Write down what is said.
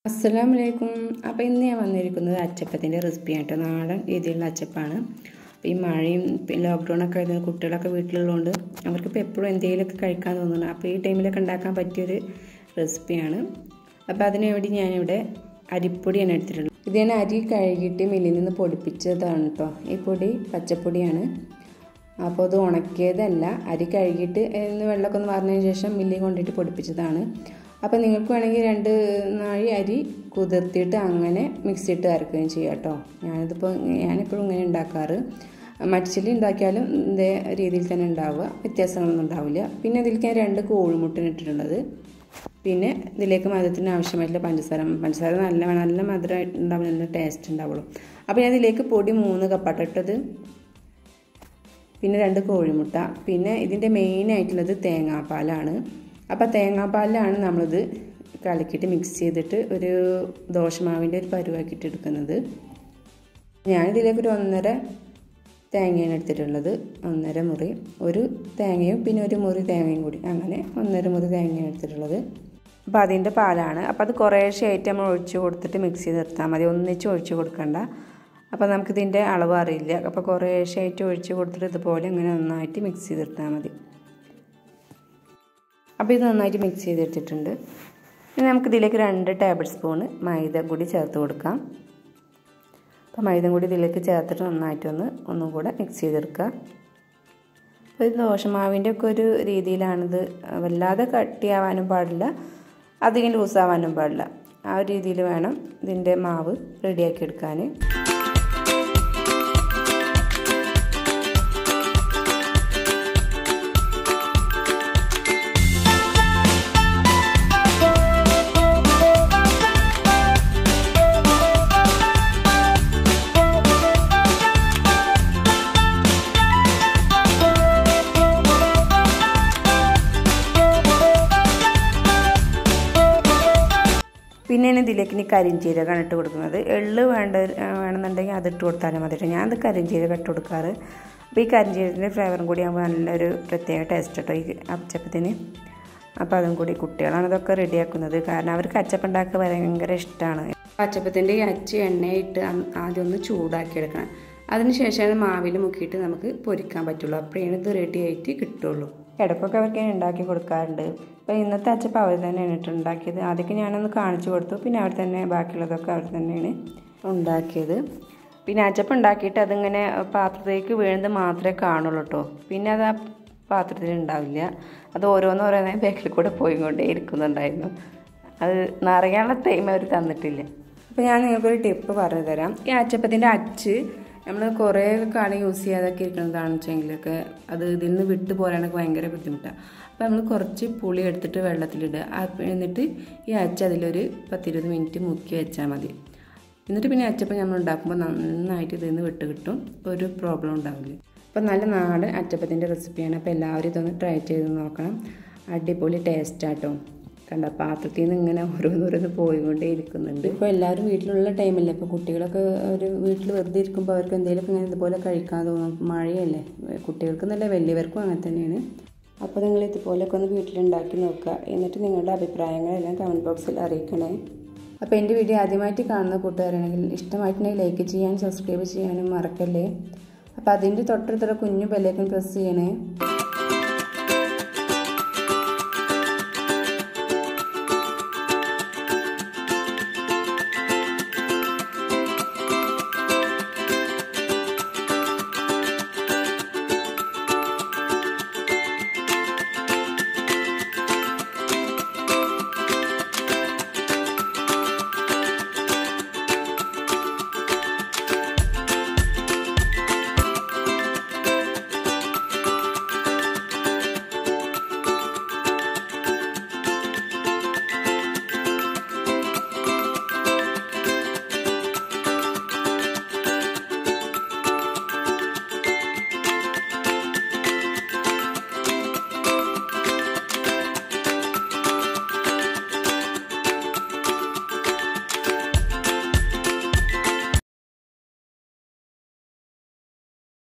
അസ്സലാമു അലൈക്കും അപ്പോൾ ഇന്ന് ഞാൻ വന്നിരിക്കുന്നത് അച്ചപ്പത്തിൻ്റെ റെസിപ്പി ആയിട്ട് നാടൻ രീതിയിലുള്ള അച്ചപ്പാണ് അപ്പോൾ ഈ മഴയും ലോക്ക്ഡൗൺ ഒക്കെ ആയിരുന്നു കുട്ടികളൊക്കെ വീട്ടിലുള്ളതുകൊണ്ട് അവർക്കിപ്പോൾ എപ്പോഴും എന്തെങ്കിലുമൊക്കെ കഴിക്കാൻ തോന്നുന്നു അപ്പോൾ ഈ ടൈമിലൊക്കെ ഉണ്ടാക്കാൻ പറ്റിയൊരു റെസിപ്പിയാണ് അപ്പോൾ അതിനു വേണ്ടി ഞാനിവിടെ അരിപ്പൊടിയാണ് എടുത്തിട്ടുള്ളത് ഇത് ഞാൻ അരി കഴുകിയിട്ട് മില്ലിൽ നിന്ന് പൊടിപ്പിച്ചതാണ് കേട്ടോ ഈ പൊടി പച്ചപ്പൊടിയാണ് അപ്പോൾ അത് ഉണക്കിയതല്ല അരി കഴുകിയിട്ട് ഒന്ന് വെള്ളമൊക്കെ ഒന്ന് വാർന്നതിന് ശേഷം മില്ലിൽ കൊണ്ടിട്ട് പൊടിപ്പിച്ചതാണ് അപ്പോൾ നിങ്ങൾക്ക് വേണമെങ്കിൽ രണ്ട് നാഴി അരി കുതിർത്തിയിട്ട് അങ്ങനെ മിക്സിയിട്ട് അരക്കുകയും ചെയ്യാം കേട്ടോ ഞാനിതിപ്പോൾ ഞാനിപ്പോഴും ഇങ്ങനെ ഉണ്ടാക്കാറ് മടിച്ചിലി ഉണ്ടാക്കിയാലും ഇതേ രീതിയിൽ തന്നെ ഉണ്ടാവുക വ്യത്യാസങ്ങളൊന്നും ഉണ്ടാവില്ല പിന്നെ ഇതിലേക്ക് ഞാൻ രണ്ട് കോഴിമുട്ടന് ഇട്ടിട്ടുള്ളത് പിന്നെ ഇതിലേക്ക് മധുരത്തിന് ആവശ്യമായിട്ടുള്ള പഞ്ചസാര പഞ്ചസാര നല്ല നല്ല മധുരം ഉണ്ടാവും നല്ല ടേസ്റ്റ് ഉണ്ടാവുള്ളൂ അപ്പോൾ ഞാൻ ഇതിലേക്ക് പൊടി മൂന്ന് കപ്പാട്ടിട്ടത് പിന്നെ രണ്ട് കോഴിമുട്ട പിന്നെ ഇതിൻ്റെ മെയിൻ ആയിട്ടുള്ളത് തേങ്ങാപ്പാലാണ് അപ്പോൾ തേങ്ങാപ്പാലിലാണ് നമ്മളിത് കലക്കിയിട്ട് മിക്സ് ചെയ്തിട്ട് ഒരു ദോശമാവിൻ്റെ ഒരു പരുവാക്കിയിട്ട് എടുക്കുന്നത് ഞാനിതിലേക്ക് ഒരു ഒന്നര തേങ്ങയാണ് എടുത്തിട്ടുള്ളത് ഒന്നര മുറി ഒരു തേങ്ങയും പിന്നെ ഒരു മുറി തേങ്ങയും കൂടി അങ്ങനെ ഒന്നര മുറി തേങ്ങയാണ് എടുത്തിട്ടുള്ളത് അപ്പോൾ അതിൻ്റെ പാലാണ് അപ്പോൾ അത് കുറേശ്ശെ ആയിട്ട് നമ്മൾ ഒഴിച്ച് കൊടുത്തിട്ട് മിക്സ് ചെയ്ത് നിർത്താൽ മതി ഒന്നിച്ച് ഒഴിച്ച് കൊടുക്കണ്ട അപ്പോൾ നമുക്കിതിൻ്റെ അളവ് അറിയില്ല അപ്പോൾ കുറേശ്ശെ ആയിട്ട് ഒഴിച്ച് കൊടുത്തിട്ട് ഇതുപോലെ ഇങ്ങനെ നന്നായിട്ട് മിക്സ് ചെയ്തെടുത്താൽ മതി അപ്പോൾ ഇത് നന്നായിട്ട് മിക്സ് ചെയ്തെടുത്തിട്ടുണ്ട് ഇനി നമുക്കിതിലേക്ക് രണ്ട് ടേബിൾ സ്പൂണ് മൈദ കൂടി ചേർത്ത് കൊടുക്കാം അപ്പോൾ മൈദ കൂടി ഇതിലേക്ക് ചേർത്തിട്ട് നന്നായിട്ടൊന്ന് ഒന്നും കൂടെ മിക്സ് ചെയ്തെടുക്കുക അപ്പോൾ ഇത് ദോശമാവിൻ്റെ ഒക്കെ ഒരു രീതിയിലാണിത് വല്ലാതെ കട്ടിയാവാനും പാടില്ല അധികം ലൂസാവാനും പാടില്ല ആ ഒരു രീതിയിൽ വേണം ഇതിൻ്റെ മാവ് റെഡിയാക്കി എടുക്കാൻ പിന്നെ ഇതിലേക്ക് ഇനി കരിഞ്ചീരകമാണ് ഇട്ട് കൊടുക്കുന്നത് എള്ള് വേണ്ട വേണമെന്നുണ്ടെങ്കിൽ അത് ഇട്ട് കൊടുത്താലും മതി ഞാൻ അത് കരിഞ്ചീരകം ഇട്ട് കൊടുക്കാറ് അപ്പോൾ ഈ കരിഞ്ചീരകത്തിൻ്റെ ഫ്ലേവറും കൂടി ആകുമ്പോൾ നല്ലൊരു പ്രത്യേക ടേസ്റ്റ് കേട്ടോ ഈ അച്ചപ്പത്തിന് അപ്പോൾ അതും കൂടി കുട്ടികളാണ് ഇതൊക്കെ റെഡിയാക്കുന്നത് കാരണം അവർക്ക് അച്ചപ്പം ഉണ്ടാക്കുക ഭയങ്കര ഇഷ്ടമാണ് അച്ചപ്പത്തിൻ്റെ ഈ അച്ച് എണ്ണയിട്ട് ആദ്യം ഒന്ന് ചൂടാക്കി എടുക്കണം അതിനുശേഷം മാവിൽ മുക്കിയിട്ട് നമുക്ക് പൊരിക്കാൻ പറ്റുള്ളൂ അപ്പോഴാണ് ഇത് റെഡി ആയിട്ട് കിട്ടുള്ളൂ ഇടയ്ക്കൊക്കെ അവർക്ക് ഞാൻ ഉണ്ടാക്കി കൊടുക്കാറുണ്ട് അപ്പോൾ ഇന്നത്തെ അച്ചപ്പം അവർ തന്നെയാണ് ഇട്ട് ഉണ്ടാക്കിയത് ആദ്യമൊക്കെ ഞാനൊന്ന് കാണിച്ചു കൊടുത്തു പിന്നെ അവർ തന്നെ ബാക്കിയുള്ളതൊക്കെ അവർ തന്നെയാണ് ഉണ്ടാക്കിയത് പിന്നെ അച്ചപ്പം ഉണ്ടാക്കിയിട്ട് അതിങ്ങനെ പാത്രത്തിലേക്ക് വീഴുന്നത് മാത്രമേ കാണുള്ളൂ കേട്ടോ പിന്നെ അത് ആ പാത്രത്തിൽ ഉണ്ടാവില്ല അത് ഓരോന്ന് ഓരോന്നേ ബാക്കിൽ കൂടെ പോയിക്കൊണ്ടേ ഇരിക്കുന്നുണ്ടായിരുന്നു അത് നിറയാനുള്ള ടൈം അവർ തന്നിട്ടില്ല അപ്പോൾ ഞാൻ നിങ്ങൾക്കൊരു ടിപ്പ് പറഞ്ഞു തരാം ഈ അച്ചപ്പത്തിൻ്റെ അച്ച് നമ്മൾ കുറേ കാലം യൂസ് ചെയ്യാതൊക്കെ ഇരിക്കുന്നതാണെന്ന് വെച്ചെങ്കിലൊക്കെ അത് ഇതിൽ നിന്ന് വിട്ടു പോരാനൊക്കെ ഭയങ്കര ബുദ്ധിമുട്ടാണ് അപ്പോൾ നമ്മൾ കുറച്ച് പുളി എടുത്തിട്ട് വെള്ളത്തിലിടുക എന്നിട്ട് ഈ അച്ച അതിലൊരു പത്തിരുപത് മിനിറ്റ് മുക്കി വെച്ചാൽ മതി എന്നിട്ട് പിന്നെ അച്ചപ്പം നമ്മൾ ഉണ്ടാക്കുമ്പോൾ നന്നായിട്ട് ഇതിൽ നിന്ന് വിട്ട് കിട്ടും ഒരു പ്രോബ്ലം ഉണ്ടാവില്ല അപ്പോൾ നല്ല നാടൻ അച്ചപ്പത്തിൻ്റെ റെസിപ്പിയാണ് അപ്പോൾ എല്ലാവരും ഇതൊന്ന് ട്രൈ ചെയ്ത് നോക്കണം അടിപൊളി ടേസ്റ്റാട്ടോ കണ്ട പാത്രത്തിൽ നിന്ന് ഇങ്ങനെ ഓരോന്നോരോന്ന് പോയിക്കൊണ്ടേ ഇരിക്കുന്നുണ്ട് ഇപ്പോൾ എല്ലാവരും വീട്ടിലുള്ള ടൈമല്ലേ ഇപ്പോൾ കുട്ടികളൊക്കെ ഒരു വീട്ടിൽ വെറുതെ ഇരിക്കുമ്പോൾ അവർക്ക് എന്തെങ്കിലുമൊക്കെ ഇങ്ങനെ ഇതുപോലെ കഴിക്കാൻ തോന്നും മഴയല്ലേ കുട്ടികൾക്ക് നല്ല വലിയവർക്കും അങ്ങനെ തന്നെയാണ് അപ്പോൾ നിങ്ങൾ ഇതുപോലെയൊക്കെ ഒന്ന് വീട്ടിലുണ്ടാക്കി നോക്കുക എന്നിട്ട് നിങ്ങളുടെ അഭിപ്രായങ്ങളെല്ലാം കമൻറ്റ് ബോക്സിൽ അറിയിക്കണേ അപ്പോൾ എൻ്റെ വീഡിയോ ആദ്യമായിട്ട് കാണുന്ന കൂട്ടുകാരാണെങ്കിൽ ഇഷ്ടമായിട്ടുണ്ടെങ്കിൽ ലൈക്ക് ചെയ്യാനും സബ്സ്ക്രൈബ് ചെയ്യാനും മറക്കല്ലേ അപ്പോൾ അതിൻ്റെ തൊട്ടടുത്തുള്ള കുഞ്ഞു ബെല്ലേക്കൻ പ്രസ് ചെയ്യണേ